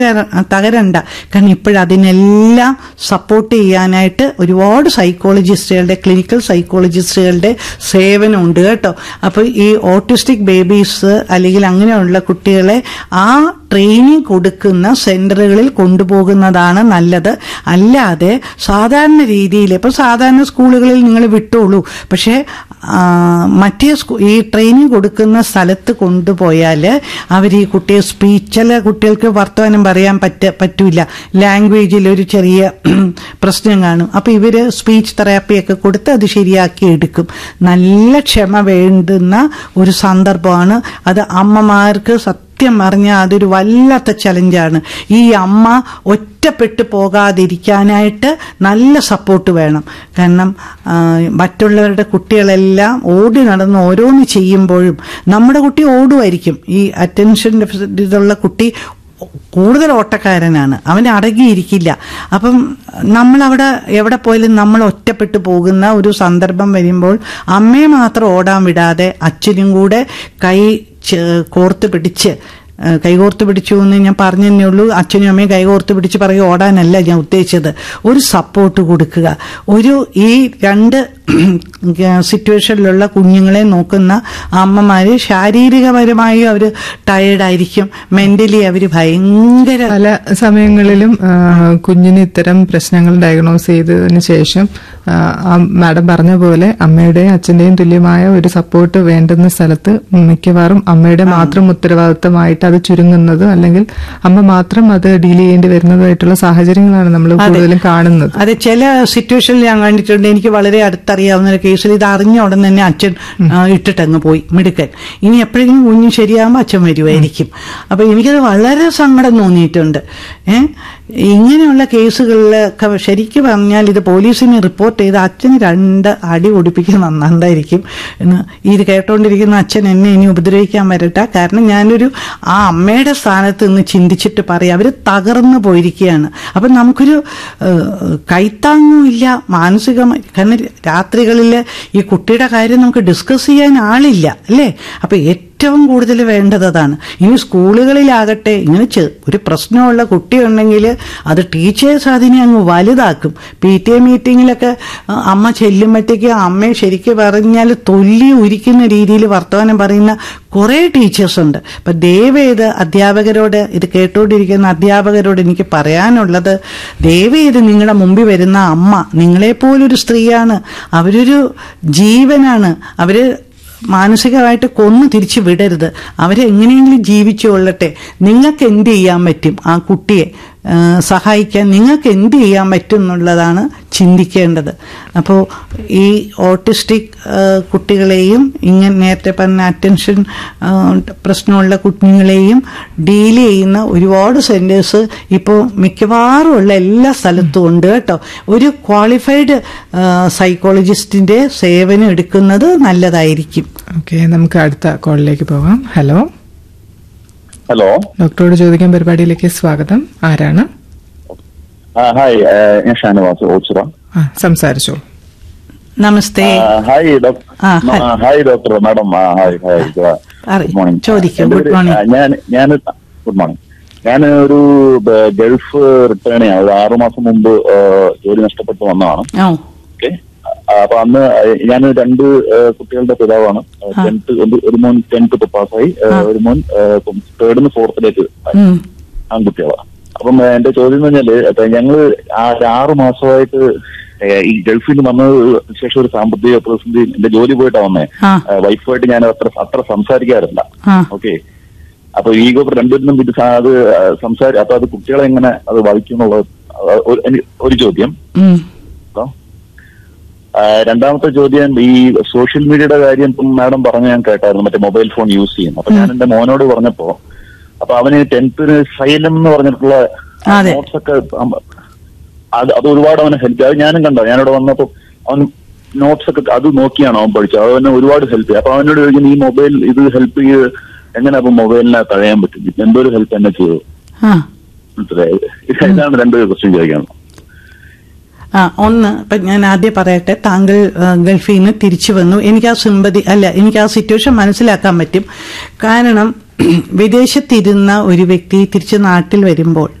തകരണ്ട കാരണം ഇപ്പോഴതിനെല്ലാം സപ്പോർട്ട് ചെയ്യാനായിട്ട് ഒരുപാട് സൈക്കോളജിസ്റ്റുകളുടെ ക്ലിനിക്കൽ സൈക്കോളജിസ്റ്റുകളുടെ സേവനമുണ്ട് കേട്ടോ അപ്പോൾ ഈ ഓട്ടിസ്റ്റിക് ബേബീസ് അല്ലെങ്കിൽ അങ്ങനെയുള്ള കുട്ടികളെ ആ ട്രെയിനിങ് കൊടുക്കുന്ന സെന്ററുകളിൽ കൊണ്ടുപോകുന്നതാണ് നല്ലത് അല്ലാതെ സാധാരണ രീതിയിൽ ഇപ്പൊ സാധാരണ സ്കൂളുകളിൽ നിങ്ങൾ വിട്ടോളൂ പക്ഷേ ആ, മറ്റേ സ്കൂ- ഈ ട്രെയിനിങ് കൊടുക്കുന്ന സ്ഥലത്ത് കൊണ്ടുപോയാൽ അവർ ഈ കുട്ടിയെ സ്പീച്ച് ചില കുട്ടികൾക്ക് വർത്തമാനം പറയാൻ പറ്റ പറ്റൂല ലാംഗ്വേജിൽ ഒരു ചെറിയ പ്രശ്നം കാണും അപ്പൊ ഇവര് സ്പീച്ച് തെറാപ്പിയൊക്കെ കൊടുത്ത് അത് ശരിയാക്കി എടുക്കും നല്ല ക്ഷമ വേണ്ടുന്ന ഒരു സന്ദർഭമാണ് അത് അമ്മമാർക്ക് സത്യം പറഞ്ഞാൽ അതൊരു വല്ലാത്ത ചലഞ്ചാണ് ഈ അമ്മ ഒറ്റപ്പെട്ടു പോകാതിരിക്കാനായിട്ട് നല്ല സപ്പോർട്ട് വേണം കാരണം ആ, മറ്റുള്ളവരുടെ കുട്ടികളെല്ലാം ഓടി നടന്ന് ഓരോന്ന് ചെയ്യുമ്പോഴും നമ്മുടെ കുട്ടി ഓടുമായിരിക്കും ഈ അറ്റൻഷൻ ഡെഫിസിറ്റ് ഇതുള്ള കുട്ടി കൂടുതൽ ഓട്ടക്കാരനാണ് അവൻ അടങ്ങിയിരിക്കില്ല അപ്പം നമ്മളവിടെ എവിടെ പോയാലും നമ്മൾ ഒറ്റപ്പെട്ടു പോകുന്ന ഒരു സന്ദർഭം വരുമ്പോൾ അമ്മയെ മാത്രം ഓടാൻ വിടാതെ അച്ഛനും കൂടെ കൈ ചെ- കോർത്ത് പിടിച്ച് ഏഹ് കൈകോർത്ത് പിടിച്ചു എന്ന് ഞാൻ പറഞ്ഞതന്നെ ഉള്ളൂ അച്ഛനും അമ്മയും കൈകോർത്ത് പിടിച്ച് പറയും ഓടാനല്ല ഞാൻ ഉദ്ദേശിച്ചത് ഒരു സപ്പോർട്ട് കൊടുക്കുക ഒരു ഈ രണ്ട് സിറ്റുവേഷനിലുള്ള കുഞ്ഞുങ്ങളെ നോക്കുന്ന അമ്മമാര് ശാരീരികപരമായും അവർ ടയേർഡായിരിക്കും മെന്റലി അവർ ഭയങ്കര പല സമയങ്ങളിലും ആ, കുഞ്ഞിന് ഇത്തരം പ്രശ്നങ്ങൾ ഡയഗ്നോസ് ചെയ്തതിന് ശേഷം ആ, ആ മാഡം പറഞ്ഞ പോലെ അമ്മയുടെയും അച്ഛന്റെയും തുല്യമായ ഒരു സപ്പോർട്ട് വേണ്ടുന്ന സ്ഥലത്ത് മിക്കവാറും അമ്മയുടെ മാത്രം ഉത്തരവാദിത്തമായിട്ട് അത് ചുരുങ്ങുന്നത് അല്ലെങ്കിൽ അമ്മ മാത്രം അത് ഡീൽ ചെയ്യേണ്ടി വരുന്നതായിട്ടുള്ള സാഹചര്യങ്ങളാണ് നമ്മൾ കൂടുതലും കാണുന്നത് അതെ ചില സിറ്റുവേഷനിൽ ഞാൻ കണ്ടിട്ടുണ്ട് എനിക്ക് വളരെ അടുത്തറിയാവുന്ന ഒരു കേസിൽ ഇത് അറിഞ്ഞ ഉടൻ തന്നെ അച്ഛൻ ആ, ഇട്ടിട്ടങ്ങ് പോയി മിടുക്കൻ ഇനി എപ്പോഴെങ്കിലും കുഞ്ഞ് ശരിയാകുമ്പോൾ അച്ഛൻ വരുമായിരിക്കും അപ്പൊ എനിക്കത് വളരെ സങ്കടം തോന്നിയിട്ടുണ്ട് ഏഹ് ഇങ്ങനെയുള്ള കേസുകളിലൊക്കെ ശരിക്കും പറഞ്ഞാൽ ഇത് പോലീസിന് റിപ്പോർട്ട് ചെയ്ത് അച്ഛന് രണ്ട് അടി ഒടിപ്പിക്കുന്ന നന്നായിരിക്കും എന്ന് ഇത് കേട്ടോണ്ടിരിക്കുന്ന അച്ഛൻ എന്നെ ഇനി ഉപദ്രവിക്കാൻ വരട്ടെ കാരണം ഞാനൊരു ആ അമ്മയുടെ സ്ഥാനത്ത് നിന്ന് ചിന്തിച്ചിട്ട് പറയാം അവര് തകർന്നു പോയിരിക്കുകയാണ് അപ്പൊ നമുക്കൊരു ഏഹ്, കൈത്താങ്ങുമില്ല മാനസികമായി കാരണം രാത്രികളിൽ ഈ കുട്ടിയുടെ കാര്യം നമുക്ക് ഡിസ്കസ് ചെയ്യാൻ ആളില്ല അല്ലേ അപ്പൊ ഏറ്റവും കൂടുതൽ വേണ്ടത് അതാണ് ഇനി സ്കൂളുകളിലാകട്ടെ ഇങ്ങനെ ചെ- ഒരു പ്രശ്നമുള്ള കുട്ടിയുണ്ടെങ്കിൽ അത് ടീച്ചേഴ്സ് അതിനെ അങ്ങ് വലുതാക്കും പി ടി എ മീറ്റിങ്ങിലൊക്കെ ആ, അമ്മ ചെല്ലുമ്പോഴത്തേക്ക് അമ്മയെ ശരിക്കും പറഞ്ഞാൽ തൊല്ലി ഉരിക്കുന്ന രീതിയിൽ വർത്തമാനം പറയുന്ന കുറേ ടീച്ചേഴ്സ് ഉണ്ട് അപ്പൊ ദയവേത് അധ്യാപകരോട് ഇത് കേട്ടുകൊണ്ടിരിക്കുന്ന അധ്യാപകരോട് എനിക്ക് പറയാനുള്ളത് ദയവേത് നിങ്ങളുടെ മുമ്പിൽ വരുന്ന അമ്മ നിങ്ങളെപ്പോലൊരു സ്ത്രീയാണ് അവരൊരു ജീവനാണ് അവര് മാനസികമായിട്ട് കൊന്നു തിരിച്ചു വിടരുത് അവരെ എങ്ങനെയെങ്കിലും ജീവിച്ചു കൊള്ളട്ടെ നിങ്ങൾക്ക് എന്ത് ചെയ്യാൻ പറ്റും ആ കുട്ടിയെ ആ, സഹായിക്കാൻ നിങ്ങൾക്ക് എന്ത് ചെയ്യാൻ പറ്റും എന്നുള്ളതാണ് ചിന്തിക്കേണ്ടത് അപ്പോൾ ഈ ഓട്ടിസ്റ്റിക് ആ, കുട്ടികളെയും ഇങ്ങനെ നേരത്തെ പറഞ്ഞ അറ്റൻഷൻ ആ, പ്രശ്നമുള്ള കുഞ്ഞുങ്ങളെയും ഡീൽ ചെയ്യുന്ന ഒരുപാട് സെന്റേഴ്സ് ഇപ്പോൾ മിക്കവാറും ഉള്ള എല്ലാ സ്ഥലത്തും ഉണ്ട് കേട്ടോ ഒരു ക്വാളിഫൈഡ് സൈക്കോളജിസ്റ്റിന്റെ സേവനം എടുക്കുന്നത് നല്ലതായിരിക്കും ഓക്കെ നമുക്ക് അടുത്ത കോളിലേക്ക് പോകാം ഹലോ ഹലോ ഡോക്ടറോട് ചോദിക്കാൻ പരിപാടിയിലേക്ക് സ്വാഗതം ആരാണ് ആ, ഹായ് ആ, ഞാൻ ഷാനവാസ് ഓച്ചിറ ആ സംസാരിച്ചോ നമസ്തേ ആ, ഹായ് ഡോക്ടർ ആ, ഹായ്. ആ, ഹായ് ഡോക്ടർ മാഡം ആ, ഹായ് ഹായ് ആ, പറയ്. ഗുഡ് മോർണിംഗ് ചോദിക്കൂ, എൻ്റെ ഗുഡ് പേര്- മോർണിംഗ്. ആ, ഞാൻ ഞാൻ ഗുഡ് മോർണിംഗ് ഞാൻ ഒരു ബ- ഗൾഫ് റിട്ടേൺ ചെയ്യാം ഒരു ആറു മാസം മുമ്പ് ആ, ജോലി നഷ്ടപ്പെട്ട് വന്നതാണ് ഓ ഓക്കെ അപ്പൊ അന്ന് ഞാൻ രണ്ട് ആ, കുട്ടികളുടെ പിതാവാണ് ടെൻത്ത് ഒരു മോൻ ടെൻത്ത് പാസ്സായി ആ, ഒരു മോൻ തേർഡിന് ഫോർത്തിലേക്ക് ഉം. ആൺകുട്ടികളാണ് അപ്പം ഏഹ്, എന്റെ ചോദ്യം എന്ന് പറഞ്ഞാല് ഇപ്പൊ ഞങ്ങള് ആ ഒരു ആറു മാസമായിട്ട് ഏഹ്, ഈ ഗൾഫിൽ നിന്ന് വന്നതിന് ശേഷം ഒരു സാമ്പത്തിക പ്രതിസന്ധി എന്റെ ജോലി പോയിട്ടാ വന്നേ ആ. ഏഹ്, വൈഫുമായിട്ട് ഞാൻ അത്ര അത്ര സംസാരിക്കാറില്ല ആ. ഓക്കെ അപ്പൊ ഈഗോ രണ്ടുപേരും ഇത് സാ- അത് സംസാരി അപ്പൊ അത് കുട്ടികളെ എങ്ങനെ അത് ബാധിക്കും എന്നുള്ളത് അത് ഒരു- എനി- ഒരു ചോദ്യം ഉം. കേട്ടോ. ആ, രണ്ടാമത്തെ ചോദ്യം ഈ സോഷ്യൽ മീഡിയയുടെ കാര്യം ഇപ്പം മാഡം പറഞ്ഞ ഞാൻ കേട്ടായിരുന്നു മറ്റേ മൊബൈൽ ഫോൺ യൂസ് ചെയ്യും അപ്പൊ ഞാൻ എന്റെ മോനോട് പറഞ്ഞപ്പോ അപ്പൊ അവന് ടെൻത്തിന് ശൈലം എന്ന് പറഞ്ഞിട്ടുള്ള അതെ. നോട്ട്സ് ഒക്കെ അം- അത് അത് ഒരുപാട് അവനെ ഹെൽപ്പ് അത് ഞാനും കണ്ടോ ഞാനിവിടെ വന്നപ്പോ അവൻ നോട്ട്സ് ഒക്കെ അത് നോക്കിയാണ് അവൻ പഠിച്ചത് അത് അവനെ ഒരുപാട് ഹെൽപ്പ് ചെയ്യും അപ്പൊ അവനോട് ചോദിക്കുന്നു ഈ മൊബൈൽ ഇത് ഹെൽപ്പ് ചെയ്ത് എങ്ങനെ അപ്പൊ മൊബൈലിനെ തഴയാൻ പറ്റും ഇപ്പൊ എന്തോ ഒരു ഹെൽപ്പ് എന്നെ ചെയ്തു ആ മനസ്സിലായി ഇതാണ് രണ്ട് ക്വസ്റ്റ്യൻ ചോദിക്കാൻ ആ ഒന്ന് ഇപ്പം ഞാൻ ആദ്യം പറയട്ടെ താങ്കൾ ആ, ഗൾഫിൽ നിന്ന് തിരിച്ചു വന്നു എനിക്ക് ആ സിമ്പതി അല്ല എനിക്ക് ആ സിറ്റുവേഷൻ മനസ്സിലാക്കാൻ പറ്റും കാരണം വിദേശത്തിരുന്ന ഒരു വ്യക്തി തിരിച്ച് നാട്ടിൽ വരുമ്പോൾ